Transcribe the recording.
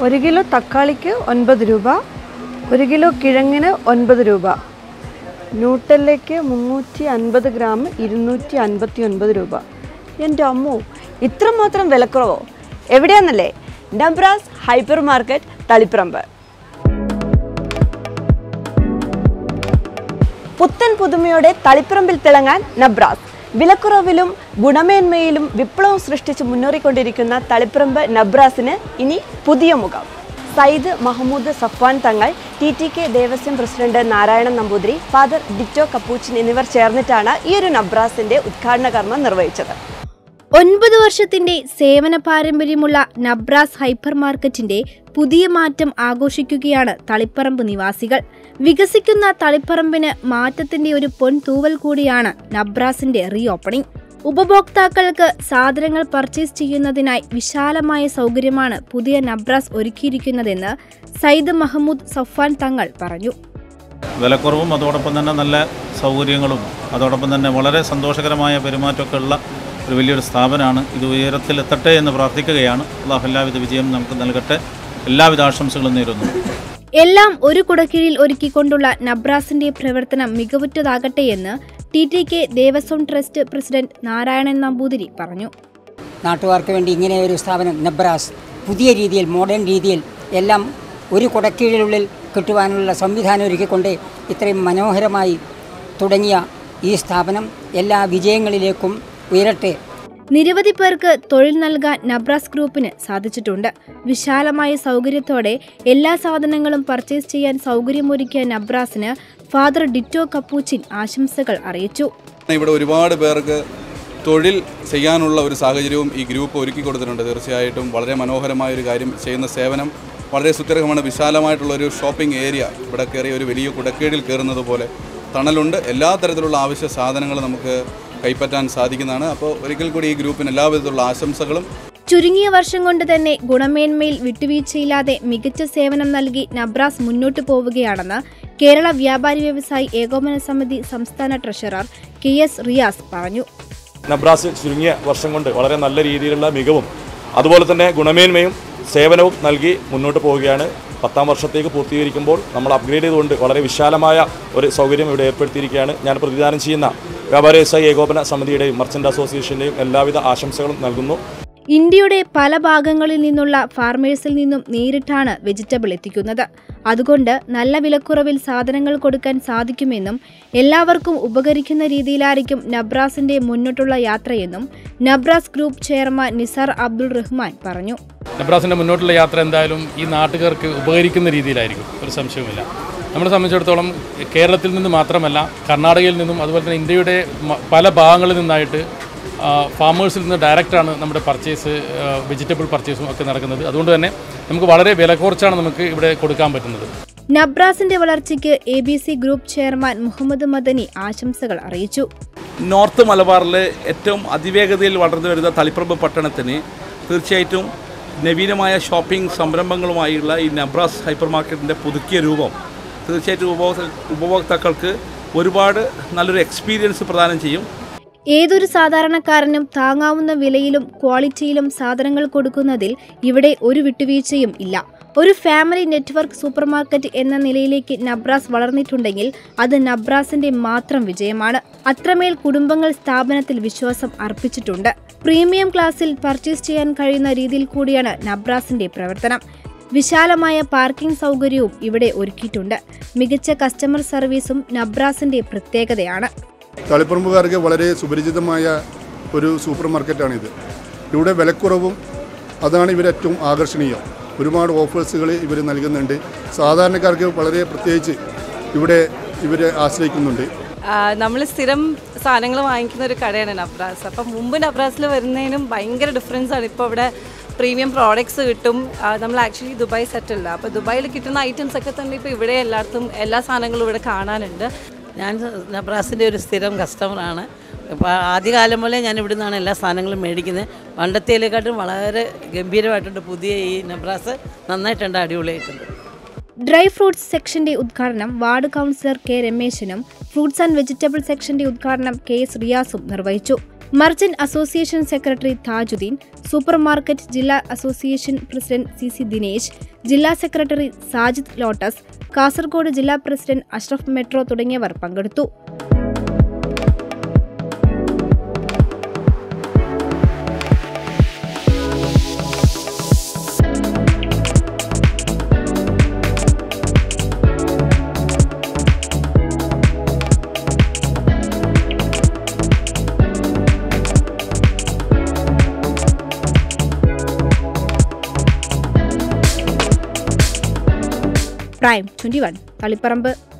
ഒരു കിലോ തക്കാളിക്ക് ഒൻപത് രൂപ ഒരു കിലോ കിഴങ്ങിന് ഒൻപത് രൂപ ന്യൂട്ടലിലേക്ക് മുന്നൂറ്റി അൻപത് ഗ്രാം ഇരുന്നൂറ്റി അൻപത്തി ഒൻപത് രൂപ എൻ്റെ അമ്മോ ഇത്രമാത്രം വിലക്കുറവോ എവിടെയാന്നല്ലേ ഡബ്രാസ് ഹൈപ്പർ മാർക്കറ്റ് തളിപ്പറമ്പ് പുത്തൻ പുതുമയോടെ തളിപ്പറമ്പിൽ തിളങ്ങാൻ നബ്രാസ് വിലക്കുറവിലും ഗുണമേന്മയിലും വിപ്ലവം സൃഷ്ടിച്ച് മുന്നേറിക്കൊണ്ടിരിക്കുന്ന തളിപ്പറമ്പ് നബ്രാസിന് ഇനി പുതിയ മുഖം Sayyid Mahmood Safwan Thangal T T K Devaswom president Narayanan Namboothiri father Ditto Capuchin എന്നിവർ ചേർന്നിട്ടാണ് ഈ ഒരു നബ്രാസിന്റെ ഉദ്ഘാടന കർമ്മം നിർവഹിച്ചത് ഒൻപത് വർഷത്തിന്റെ സേവന പാരമ്പര്യമുള്ള നബ്രാസ് ഹൈപ്പർ മാർക്കറ്റിന്റെ പുതിയ മാറ്റം ആഘോഷിക്കുകയാണ് തളിപ്പറമ്പ് നിവാസികൾ വികസിക്കുന്ന തളിപ്പറമ്പിന് മാറ്റത്തിന്റെ ഒരു പൊൻതൂവൽ കൂടിയാണ് നബ്രാസിന്റെ റീ ഓപ്പണിംഗ് ഉപഭോക്താക്കൾക്ക് സാധനങ്ങൾ പർച്ചേസ് ചെയ്യുന്നതിനായി വിശാലമായ സൗകര്യമാണ് പുതിയ നബ്രാസ് ഒരുക്കിയിരിക്കുന്നതെന്ന് സയ്യിദ് മഹമ്മൂദ് സഫാൻ തങ്ങൾ പറഞ്ഞു വിലക്കുറവും അതോടൊപ്പം തന്നെ നല്ല സൗകര്യങ്ങളും അതോടൊപ്പം തന്നെ വളരെ സന്തോഷകരമായ പെരുമാറ്റമൊക്കെ ഉള്ള ഒരു വലിയൊരു സ്ഥാപനമാണ് ഇത് ഉയരത്തിലെത്തട്ടെ എന്ന് പ്രാർത്ഥിക്കുകയാണ് അള്ളാഹു എല്ലാവിധ വിജയം നമുക്ക് നൽകട്ടെ എല്ലാവിധ ആശംസകളും നേരുന്നു എല്ലാം ഒരു കുടക്കീഴിൽ ഒരുക്കിക്കൊണ്ടുള്ള നബ്രാസിന്റെ പ്രവർത്തനം മികവുറ്റതാകട്ടെയെന്ന് T T K Devaswom trust president Narayanan Namboothiri പറഞ്ഞു നാട്ടുകാർക്ക് വേണ്ടി ഇങ്ങനെ ഒരു സ്ഥാപനം നബ്രാസ് പുതിയ രീതിയിൽ മോഡേൺ രീതിയിൽ എല്ലാം ഒരു കുടക്കീഴിനുള്ളിൽ കിട്ടുവാനുള്ള സംവിധാനം ഒരുക്കിക്കൊണ്ട് ഇത്രയും മനോഹരമായി തുടങ്ങിയ ഈ സ്ഥാപനം എല്ലാ വിജയങ്ങളിലേക്കും ഉയരട്ടെ നിരവധി പേർക്ക് തൊഴിൽ നൽകാൻ നബ്രാസ് ഗ്രൂപ്പിന് സാധിച്ചിട്ടുണ്ട് വിശാലമായ സൗകര്യത്തോടെ എല്ലാ സാധനങ്ങളും പർച്ചേസ് ചെയ്യാൻ സൗകര്യമൊരുക്കിയ നബ്രാസിന് ഫാദർ ഡിറ്റോ കപ്പൂച്ചിൻ ആശംസകൾ അറിയിച്ചു ഇവിടെ ഒരുപാട് പേർക്ക് തൊഴിൽ ചെയ്യാനുള്ള ഒരു സാഹചര്യവും ഈ ഗ്രൂപ്പ് ഒരുക്കി കൊടുത്തിട്ടുണ്ട് തീർച്ചയായിട്ടും വളരെ മനോഹരമായ ഒരു കാര്യം ചെയ്യുന്ന സേവനം വളരെ സുത്യർഹമാണ് വിശാലമായിട്ടുള്ള ഒരു ഷോപ്പിംഗ് ഏരിയ ഇവിടെ കയറി ഒരു വലിയ കുടക്കേടിൽ കയറുന്നത് പോലെ തണലുണ്ട് എല്ലാ തരത്തിലുള്ള ആവശ്യ സാധനങ്ങൾ നമുക്ക് കൈപ്പറ്റാൻ സാധിക്കുന്നതാണ് അപ്പോൾ ഒരിക്കൽ കൂടി ഈ ഗ്രൂപ്പിന് എല്ലാവിധത്തിലുള്ള ആശംസകളും ചുരുങ്ങിയ വർഷം കൊണ്ട് തന്നെ ഗുണമേന്മയിൽ വിട്ടുവീഴ്ചയില്ലാതെ മികച്ച സേവനം നൽകി നബ്രാസ് മുന്നോട്ടു പോവുകയാണെന്ന് കേരള വ്യാപാരി വ്യവസായി ഏകോപന സമിതി സംസ്ഥാന ട്രഷറർ കെ എസ് റിയാസ് പറഞ്ഞു നബ്രാസ് ചുരുങ്ങിയ വർഷം കൊണ്ട് വളരെ നല്ല രീതിയിലുള്ള മികവും അതുപോലെ തന്നെ ഗുണമേന്മയും സേവനവും നൽകി മുന്നോട്ട് പോവുകയാണ് പത്താം വർഷത്തേക്ക് പൂർത്തീകരിക്കുമ്പോൾ നമ്മൾ അപ്ഗ്രേഡ് ചെയ്തുകൊണ്ട് വളരെ വിശാലമായ ഒരു സൗകര്യം ഇവിടെ ഏർപ്പെടുത്തിയിരിക്കുകയാണ് ഞാൻ പ്രതിദാനം ചെയ്യുന്ന വ്യാപാര വ്യവസായ ഏകോപന സമിതിയുടെയും മർച്ചൻ്റ് അസോസിയേഷൻ്റെയും എല്ലാവിധ ആശംസകളും നൽകുന്നു ഇന്ത്യയുടെ പല ഭാഗങ്ങളിൽ നിന്നുള്ള ഫാർമേഴ്സിൽ നിന്നും നേരിട്ടാണ് വെജിറ്റബിൾ എത്തിക്കുന്നത് അതുകൊണ്ട് നല്ല വിലക്കുറവിൽ സാധനങ്ങൾ കൊടുക്കാൻ സാധിക്കുമെന്നും എല്ലാവർക്കും ഉപകരിക്കുന്ന രീതിയിലായിരിക്കും നബ്രാസിന്റെ മുന്നോട്ടുള്ള യാത്രയെന്നും നബ്രാസ് ഗ്രൂപ്പ് ചെയർമാൻ നിസാർ അബ്ദുൾ റഹ്മാൻ പറഞ്ഞു നബ്രാസിൻ്റെ മുന്നോട്ടുള്ള യാത്ര എന്തായാലും ഈ നാട്ടുകാർക്ക് ഉപകരിക്കുന്ന രീതിയിലായിരിക്കും ഒരു സംശയവുമില്ല നമ്മളെ സംബന്ധിച്ചിടത്തോളം കേരളത്തിൽ നിന്ന് മാത്രമല്ല കർണാടകയിൽ നിന്നും അതുപോലെ തന്നെ ഇന്ത്യയുടെ മ- പല ഭാഗങ്ങളിൽ നിന്നായിട്ട് ഫാമേഴ്സിൽ നിന്ന് ഡയറക്റ്റാണ് നമ്മുടെ പർച്ചേസ് വെജിറ്റബിൾ പർച്ചേസും ഒക്കെ നടക്കുന്നത് അതുകൊണ്ട് തന്നെ നമുക്ക് വളരെ വില കുറച്ചാണ് നമുക്ക് ഇവിടെ കൊടുക്കാൻ പറ്റുന്നത് നബ്രാസിന്റെ വളർച്ചയ്ക്ക് A B C group chairman Muhammad Madani ആശംസകൾ അറിയിച്ചു നോർത്ത് മലബാറിലെ ഏറ്റവും അതിവേഗതയിൽ വളർന്നു വരുന്ന തളിപ്പറമ്പ് പട്ടണത്തിന് തീർച്ചയായിട്ടും നവീനമായ ഷോപ്പിംഗ് സംരംഭങ്ങളുമായുള്ള ഈ നബ്രാസ് ഹൈപ്പർ മാർക്കറ്റിൻ്റെ പുതുക്കിയ രൂപം തീർച്ചയായിട്ടും ഉപഭോക്ത ഉപഭോക്താക്കൾക്ക് ഒരുപാട് നല്ലൊരു എക്സ്പീരിയൻസ് പ്രദാനം ചെയ്യും ഏതൊരു സാധാരണക്കാരനും താങ്ങാവുന്ന വിലയിലും ക്വാളിറ്റിയിലും സാധനങ്ങൾ കൊടുക്കുന്നതിൽ ഇവിടെ ഒരു വിട്ടുവീഴ്ചയും ഇല്ല ഒരു ഫാമിലി നെറ്റ്വർക്ക് സൂപ്പർമാർക്കറ്റ് എന്ന നിലയിലേക്ക് നബ്രാസ് വളർന്നിട്ടുണ്ടെങ്കിൽ അത് നബ്രാസിന്റെ മാത്രം വിജയമാണ് അത്രമേൽ കുടുംബങ്ങൾ സ്ഥാപനത്തിൽ വിശ്വാസം അർപ്പിച്ചിട്ടുണ്ട് പ്രീമിയം ക്ലാസ്സിൽ പർച്ചേസ് ചെയ്യാൻ കഴിയുന്ന രീതിയിൽ കൂടിയാണ് നബ്രാസിന്റെ പ്രവർത്തനം വിശാലമായ പാർക്കിംഗ് സൗകര്യവും ഇവിടെ ഒരുക്കിയിട്ടുണ്ട് മികച്ച കസ്റ്റമർ സർവീസും നബ്രാസിന്റെ പ്രത്യേകതയാണ് തളിപ്പറമ്പുകാർക്ക് വളരെ സുപരിചിതമായ ഒരു സൂപ്പർ മാർക്കറ്റാണിത് ഇവിടെ വിലക്കുറവും അതാണ് ഇവരേറ്റവും ആകർഷണീയം ഒരുപാട് ഓഫേഴ്സുകൾ ഇവർ നൽകുന്നുണ്ട് സാധാരണക്കാർക്ക് വളരെ പ്രത്യേകിച്ച് ഇവിടെ ഇവരെ ആശ്രയിക്കുന്നുണ്ട് നമ്മൾ സ്ഥിരം സാധനങ്ങൾ വാങ്ങിക്കുന്ന ഒരു കടയാണ് നബ്രാസ് അപ്പം മുമ്പ് നബ്രാസിൽ വരുന്നതിനും ഭയങ്കര ഡിഫറൻസ് ആണ് ഇപ്പോൾ ഇവിടെ പ്രീമിയം പ്രോഡക്ട്സ് കിട്ടും ആ, നമ്മൾ ആക്ച്വലി ദുബായ് സെറ്റില്ല അപ്പോൾ ദുബായിൽ കിട്ടുന്ന ഐറ്റംസ് ഒക്കെ തന്നെ ഇപ്പോൾ ഇവിടെ എല്ലായിടത്തും എല്ലാ സാധനങ്ങളും ഇവിടെ കാണാനുണ്ട് ഞാൻ നബ്രാസിൻ്റെ ഒരു സ്ഥിരം കസ്റ്റമറാണ് അപ്പോൾ ആദ്യകാലം മുതലേ ഞാൻ ഇവിടെ നിന്നാണ് എല്ലാ സാധനങ്ങളും മേടിക്കുന്നത് പണ്ടത്തേലേക്കാട്ടും വളരെ ഗംഭീരമായിട്ടുണ്ട് പുതിയ ഈ നബ്രാസ് നന്നായിട്ടുണ്ട് അടിപൊളിയായിട്ടുണ്ട് ഡ്രൈ ഫ്രൂട്ട്സ് സെക്ഷന്റെ ഉദ്ഘാടനം വാർഡ് കൗൺസിലർ കെ രമേശനും ഫ്രൂട്ട്സ് ആൻഡ് വെജിറ്റബിൾ സെക്ഷന്റെ ഉദ്ഘാടനം കെ എസ് റിയാസും നിർവഹിച്ചു merchant association secretary Thajudheen super market ജില്ലാ association president C C Dinesh ജില്ലാ സെക്രട്ടറി സാജിദ് ലോട്ടസ് കാസർഗോഡ് ജില്ലാ പ്രസിഡന്റ് അഷ്റഫ് മെട്രോ തുടങ്ങിയവർ പങ്കെടുത്തു പ്രൈം ട്വന്റി വൺ തളിപ്പറമ്പ്